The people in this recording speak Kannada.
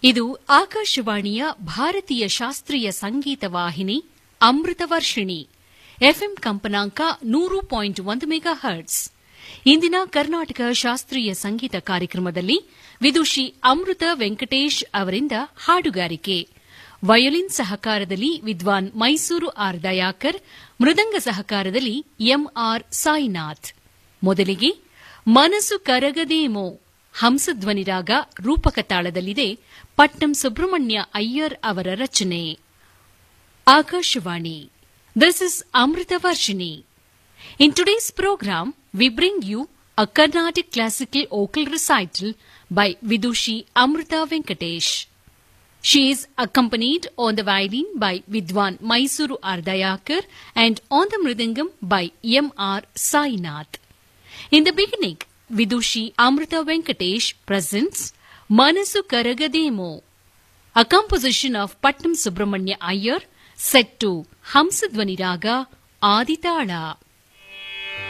ಇದು ಆಕಾಶವಾಣಿಯ ಭಾರತೀಯ ಶಾಸ್ತ್ರೀಯ ಸಂಗೀತ ವಾಹಿನಿ ಅಮೃತ ವರ್ಷಿಣಿ ಎಫ್ಎಂ ಕಂಪನಾಂಕ ನೂರು ಪಾಯಿಂಟ್ ಒಂದು ಮೆಗಾ ಹರ್ಟ್ಸ್ ಇಂದಿನ ಕರ್ನಾಟಕ ಶಾಸ್ತ್ರೀಯ ಸಂಗೀತ ಕಾರ್ಯಕ್ರಮದಲ್ಲಿ ವಿದುಷಿ ಅಮೃತ ವೆಂಕಟೇಶ್ ಅವರಿಂದ ಹಾಡುಗಾರಿಕೆ ವಯೋಲಿನ್ ಸಹಕಾರದಲ್ಲಿ ವಿದ್ವಾನ್ ಮೈಸೂರು ಆರ್ ದಯಾಕರ್ ಮೃದಂಗ ಸಹಕಾರದಲ್ಲಿ ಎಂಆರ್ ಸಾಯಿನಾಥ್ ಮೊದಲಿಗೆ ಮನಸ್ಸು ಕರಗದೇಮೋ ಹಂಸಧ್ವನಿ ರಾಗ ರೂಪಕ ತಾಳದಲ್ಲಿದೆ ಪಟ್ನಂ ಸುಬ್ರಹ್ಮಣ್ಯ ಅಯ್ಯರ್ ಅವರ ರಚನೆ Akashvani this is Amrutha Varshini In today's program, we bring you a Carnatic classical vocal recital by Vidushi Amrita Venkatesh. She is accompanied on the violin by Vidwan Mysuru Ardayakar and on the mridangam by M.R. Sainath. In the beginning, Vidushi Amrita Venkatesh presents Manasu Karagademo, a composition of Patnam Subramanya Iyer set to Hamsadvani Raga Aditala.